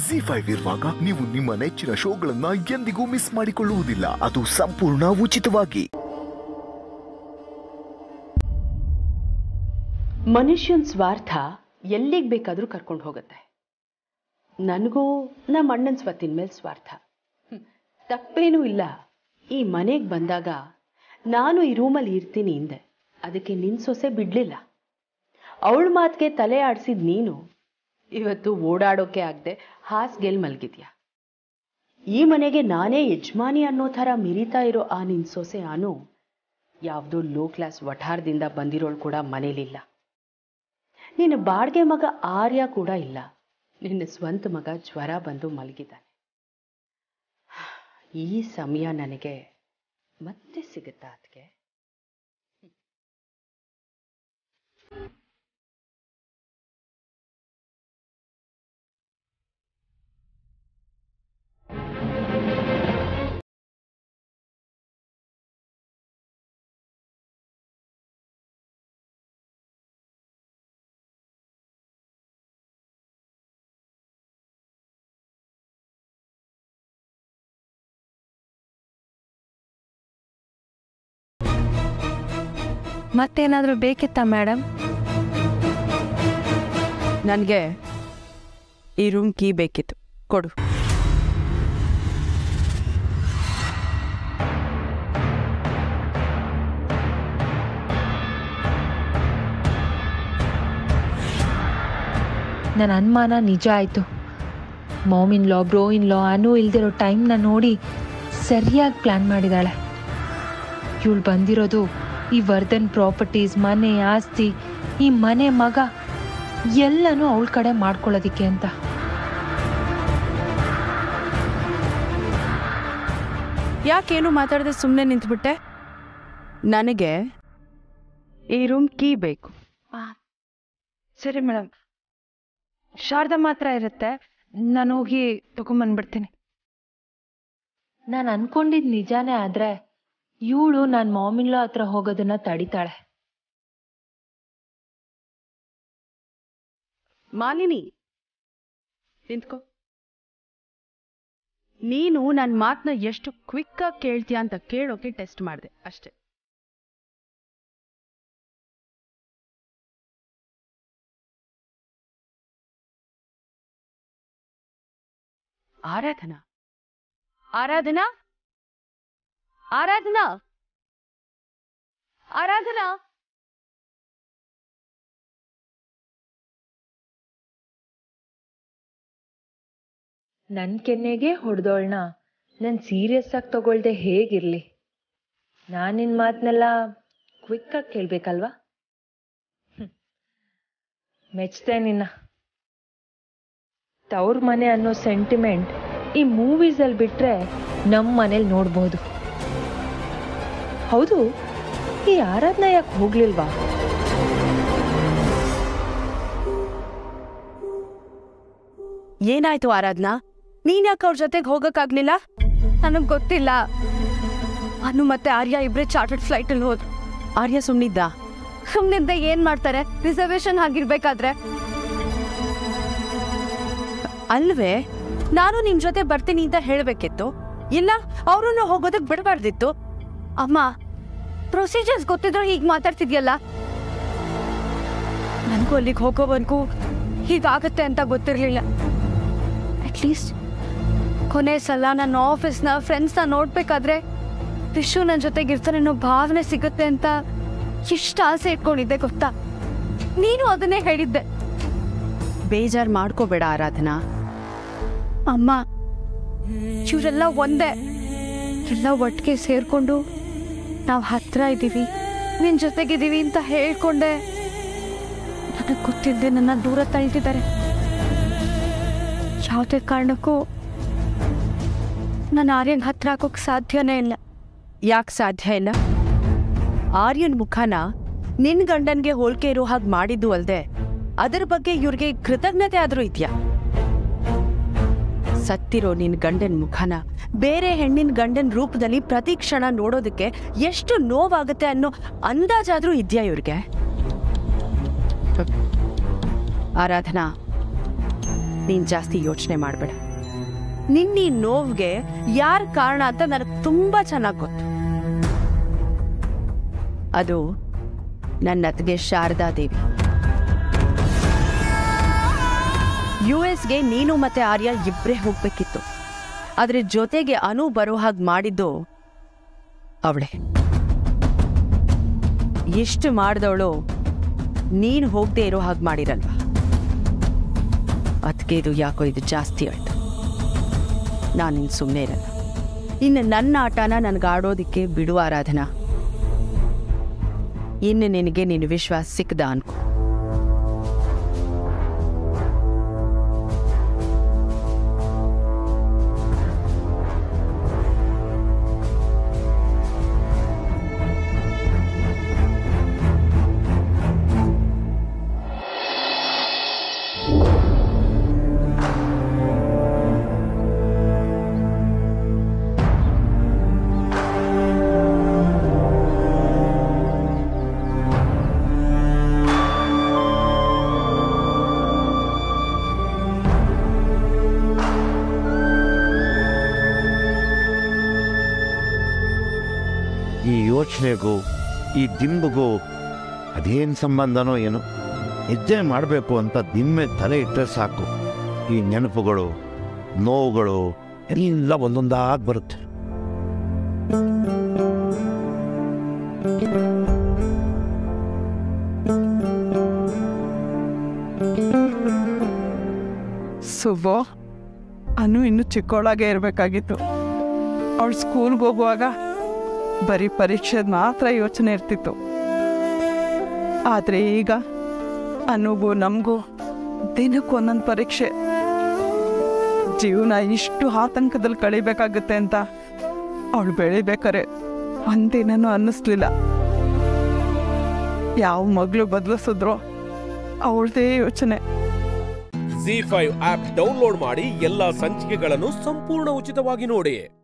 G five ಇರುವಾಗ ನೀವು ನಿಮ್ಮ ನೆಚ್ಚಿನ ಶೋಗಳನ್ನ ಎಂದಿಗೂ ಮಿಸ್ ಮಾಡಿಕೊಳ್ಳುವುದಿಲ್ಲ ಅದು ಸಂಪೂರ್ಣ ಉಚಿತವಾಗಿ ಮನುಷ್ಯನ ಸ್ವಾರ್ಥ ಎಲ್ಲಿಗೆ ಬೇಕಾದರೂ ಕರ್ಕೊಂಡು ಹೋಗುತ್ತೆ ನನಗೂ ನಮ್ಮ ಅಣ್ಣನ ಸ್ವತ್ತಿನ ಮೇಲೆ ಸ್ವಾರ್ಥ ಹ್ಮ್, ತಪ್ಪೇನೂ ಇಲ್ಲ ಈ ಮನೆಗೆ ಬಂದಾಗ ನಾನು ಈ ರೂಮಲ್ಲಿ ಇರ್ತೀನಿ ಹಿಂದೆ ಅದಕ್ಕೆ ನಿನ್ನ ಸೊಸೆ ಬಿಡಲಿಲ್ಲ ಅವಳ ಮಾತಿಗೆ ತಲೆ ಆಡಿಸಿದ ನೀನು ಇವತ್ತು ಓಡಾಡೋಕೆ ಆಗದೆ ಹಾಸ್ಗೆಲ್ ಮಲಗಿದ್ಯಾ ಈ ಮನೆಗೆ ನಾನೇ ಯಜಮಾನಿ ಅನ್ನೋ ಥರ ಮಿರಿತಾ ಇರೋ ಆ ನಿನ್ನ ಸೊಸೆ ಅನು ಯಾವುದೋ ಲೋ ಕ್ಲಾಸ್ ವಠಾರದಿಂದ ಬಂದಿರೋಳು ಕೂಡ ಮನೇಲಿಲ್ಲ ನಿನ್ನ ಬಾಡ್ಗೆ ಮಗ ಆರ್ಯ ಕೂಡ ಇಲ್ಲ ನಿನ್ನ ಸ್ವಂತ ಮಗ ಜ್ವರ ಬಂದು ಮಲಗಿದ್ದಾನೆ ಈ ಸಮಯ ನನಗೆ ಮತ್ತೆ ಸಿಗುತ್ತಾ ಅದಕ್ಕೆ ಮತ್ತೇನಾದರೂ ಬೇಕಿತ್ತಾ ಮೇಡಮ್ ನನಗೆ ಈ ರೂಮ್ ಕೀ ಬೇಕಿತ್ತು ಕೊಡು ನನ್ನ ಅನುಮಾನ ನಿಜ ಆಯಿತು ಮಾಮಿನ್ ಲಾ ಬ್ರೋ ಇನ್ ಲಾ ಅನು ಇಲ್ದಿರೋ ಟೈಮ್ನ ನೋಡಿ ಸರಿಯಾಗಿ ಪ್ಲ್ಯಾನ್ ಮಾಡಿದಾಳೆ ಇವಳು ಬಂದಿರೋದು ಈ ವರ್ಧನ್ ಪ್ರಾಪರ್ಟೀಸ್ ಮನೆ ಆಸ್ತಿ ಈ ಮನೆ ಮಗ ಎಲ್ಲನೂ ಅವಳ ಕಡೆ ಮಾಡ್ಕೊಳ್ಳೋದಿಕ್ಕೆ ಅಂತ ಯಾಕೇನು ಮಾತಾಡದೆ ಸುಮ್ಮನೆ ನಿಂತ್ಬಿಟ್ಟೆ ನನಗೆ ಈ ರೂಮ್ ಕೀ ಬೇಕು ಸರಿ ಮೇಡಮ್ ಶಾರದಾ ಮಾತ್ರ ಇರುತ್ತೆ ನಾನು ಹೋಗಿ ತಗೊಂಬಂದ್ಬಿಡ್ತೀನಿ ನಾನು ಅನ್ಕೊಂಡಿದ್ ನಿಜಾನೇ ಆದ್ರೆ ಇವಳು ನನ್ನ ಮಾಮಿನ್ಲೋ ಹತ್ರ ಹೋಗೋದನ್ನ ತಡಿತಾಳೆ ಮಾಲಿನಿ ನಿಂತ್ಕೋ ನೀನು ನನ್ನ ಮಾತನ್ನ ಎಷ್ಟು ಕ್ವಿಕ್ಕಾಗಿ ಕೇಳ್ತೀಯ ಅಂತ ಕೇಳೋಕೆ ಟೆಸ್ಟ್ ಮಾಡಿದೆ ಅಷ್ಟೆ ಆರಾಧನಾ ಆರಾಧನಾ ಆರಾಧನಾ ಆರಾಧನಾ ನನ್ ಕೆನ್ನೆಗೆ ಹೊಡೆದೋಳ್ನ ನಾನು ಸೀರಿಯಸ್ ಆಗಿ ತಗೊಳ್ದೆ ಹೇಗಿರ್ಲಿ ನಾನು ನಿನ್ ಮಾತನ್ನೆಲ್ಲ ಕ್ವಿಕ್ ಆಗಿ ಕೇಳ್ಬೇಕಲ್ವಾ ಹ್ಮ್. ಮೆಚ್ತೆ ನಿನ್ನ ತವ್ರ ಮನೆ ಅನ್ನೋ ಸೆಂಟಿಮೆಂಟ್ ಈ ಮೂವೀಸಲ್ಲಿ ಬಿಟ್ರೆ ನಮ್ಮ ಮನೇಲಿ ನೋಡ್ಬೋದು ಹೌದು ಈ ಆರಾಧನಾ ಯಾಕೆ ಹೋಗ್ಲಿಲ್ವಾ ಏನಾಯ್ತು ಆರಾಧನಾ ನೀನ್ ಯಾಕೆ ಅವ್ರ ಜೊತೆಗೆ ಹೋಗಕ್ಕಾಗ್ಲಿಲ್ಲ ನನಗೆ ಗೊತ್ತಿಲ್ಲ ಅನು ಮತ್ತೆ ಆರ್ಯ ಇಬ್ಬರೇ ಚಾರ್ಟರ್ಡ್ ಫ್ಲೈಟಲ್ಲಿ ಹೋದ್ರು ಆರ್ಯ ಸುಮ್ನಿದ್ದ ಸುಮ್ಮನಿಂದ ಏನು ಮಾಡ್ತಾರೆ ರಿಸರ್ವೇಶನ್ ಆಗಿರ್ಬೇಕಾದ್ರೆ ಅಲ್ವೇ ನಾನು ನಿನ್ ಜೊತೆ ಬರ್ತೀನಿ ಅಂತ ಹೇಳ್ಬೇಕಿತ್ತು ಇಲ್ಲ ಅವ್ರನ್ನ ಹೋಗೋದಕ್ ಬಿಡಬಾರ್ದಿತ್ತು ಅಮ್ಮ ಪ್ರೊಸೀಜರ್ಸ್ ಗೊತ್ತಿದ್ರು ಹೀಗೆ ಮಾತಾಡ್ತಿದ್ಯಲ್ಲ ನನಗೂ ಅಲ್ಲಿಗೆ ಹೋಗೋವರೆಗೂ ಹೀಗಾಗತ್ತೆ ಅಂತ ಗೊತ್ತಿರಲಿಲ್ಲ ಅಟ್ಲೀಸ್ಟ್ ಕೊನೆ ಸಲ ನನ್ನ ಆಫೀಸ್ನ ಫ್ರೆಂಡ್ಸ್ನ ನೋಡ್ಬೇಕಾದ್ರೆ ವಿಶು ನನ್ನ ಜೊತೆಗೆ ಇರ್ತಾನೆ ಅನ್ನೋ ಭಾವನೆ ಸಿಗುತ್ತೆ ಅಂತ ಎಷ್ಟು ಆಸೆ ಇಟ್ಕೊಂಡಿದ್ದೆ ಗೊತ್ತಾ ನೀನು ಅದನ್ನೇ ಹೇಳಿದ್ದೆ ಬೇಜಾರ್ ಮಾಡ್ಕೋಬೇಡ ಆರಾಧನಾ ಅಮ್ಮ ಇವರೆಲ್ಲ ಒಂದೇ ಎಲ್ಲ ಒಟ್ಟಿಗೆ ಸೇರ್ಕೊಂಡು ನಾವು ಹತ್ರ ಇದ್ದೀವಿ ನಿನ್ನ ಜೊತೆಗಿದ್ದೀವಿ ಅಂತ ಹೇಳ್ಕೊಂಡೆ ನನಗೆ ಗೊತ್ತಿಲ್ಲದೆ ನನ್ನ ದೂರ ತಳ್ತಿದ್ದಾರೆ ಯಾವುದೇ ಕಾರಣಕ್ಕೂ ನಾನು ಆರ್ಯನ್ ಹತ್ರ ಹಾಕೋಕೆ ಸಾಧ್ಯನೇ ಇಲ್ಲ ಯಾಕೆ ಸಾಧ್ಯ ಇಲ್ಲ ಆರ್ಯನ್ ಮುಖನ ನಿನ್ ಗಂಡನ್ಗೆ ಹೋಲ್ಕೆ ಇರೋ ಹಾಗೆ ಮಾಡಿದ್ದು ಅಲ್ದೆ ಅದರ ಬಗ್ಗೆ ಇವ್ರಿಗೆ ಕೃತಜ್ಞತೆ ಆದ್ರೂ ಇದ್ಯಾ ಸತ್ತಿರೋ ನಿನ್ ಗಂಡನ್ ಮುಖನ ಬೇರೆ ಹೆಣ್ಣಿನ ಗಂಡನ್ ರೂಪದಲ್ಲಿ ಪ್ರತಿ ಕ್ಷಣ ನೋಡೋದಕ್ಕೆ ಎಷ್ಟು ನೋವಾಗುತ್ತೆ ಅನ್ನೋ ಅಂದಾಜಾದ್ರೂ ಇದ್ಯಾ ಇವ್ರಿಗೆ ಆರಾಧನಾ ನೀನ್ ಜಾಸ್ತಿ ಯೋಚನೆ ಮಾಡಬೇಡ ನಿನ್ನ ಈ ನೋವ್ಗೆ ಯಾರ ಕಾರಣ ಅಂತ ನನಗೆ ತುಂಬಾ ಚೆನ್ನಾಗಿ ಗೊತ್ತು ಅದು ನನ್ನ ಅತ್ತಿಗೆ ಶಾರದಾ ದೇವಿ ಯು ಎಸ್ಗೆ ನೀನು ಮತ್ತೆ ಆರ್ಯ ಇಬ್ಬರೇ ಹೋಗ್ಬೇಕಿತ್ತು ಆದ್ರೆ ಜೊತೆಗೆ ಅನು ಬರೋ ಹಾಗೆ ಮಾಡಿದ್ದು ಅವಳೆ ಎಷ್ಟು ಮಾಡಿದವಳು ನೀನು ಹೋಗದೆ ಇರೋ ಹಾಗೆ ಮಾಡಿರಲ್ವಾ ಅದಕ್ಕೆ ಇದು ಯಾಕೋ ಇದು ಜಾಸ್ತಿ ಆಯ್ತು ನಾನು ಇನ್ನು ಸುಮ್ಮನೆ ಇರಲ್ಲ ಇನ್ನು ನನ್ನ ಆಟನ ನನಗೆ ಆಡೋದಕ್ಕೆ ಬಿಡು ಆರಾಧನಾ ಇನ್ನು ನಿನಗೆ ನಿನ್ನ ವಿಶ್ವಾಸ ಸಿಕ್ಕದ ಅನ್ಕೋ ಈ ಯೋಚನೆಗೂ ಈ ದಿಂಬಿಗೂ ಅದೇನು ಸಂಬಂಧನೋ ಏನೋ ಹೆಜ್ಜೆ ಮಾಡಬೇಕು ಅಂತ ದಿಮ್ಮೆ ತಲೆ ಇಟ್ಟರೆ ಸಾಕು ಈ ನೆನಪುಗಳು ನೋವುಗಳು ಎಲ್ಲ ಒಂದೊಂದಾಗಿ ಬರುತ್ತೆ ಸುಬ್ಬು ಅನು ಇನ್ನು ಚಿಕ್ಕವಳಾಗೆ ಇರಬೇಕಾಗಿತ್ತು ಅವಳು ಸ್ಕೂಲ್ಗೆ ಹೋಗುವಾಗ ಬರೀ ಪರೀಕ್ಷೆದ ಮಾತ್ರ ಯೋಚನೆ ಇರ್ತಿತ್ತು ಆದರೆ ಈಗ ಅನುಗೂ ನಮಗೂ ದಿನಕ್ಕೆ ಒಂದೊಂದು ಪರೀಕ್ಷೆ ಜೀವನ ಇಷ್ಟು ಆತಂಕದಲ್ಲಿ ಕಳಿಬೇಕಾಗುತ್ತೆ ಅಂತ ಅವಳು ಬೆಳಿಬೇಕಾರೆ ಒಂದಿನನೂ ಅನ್ನಿಸ್ಲಿಲ್ಲ ಯಾವ ಮಗಳು ಬದಲಿಸಿದ್ರು ಅವಳದೇ ಯೋಚನೆ ಜಿ ಫೈವ್ ಆಪ್ ಡೌನ್ಲೋಡ್ ಮಾಡಿ ಎಲ್ಲಾ ಸಂಚಿಕೆಗಳನ್ನು ಸಂಪೂರ್ಣ ಉಚಿತವಾಗಿ ನೋಡಿ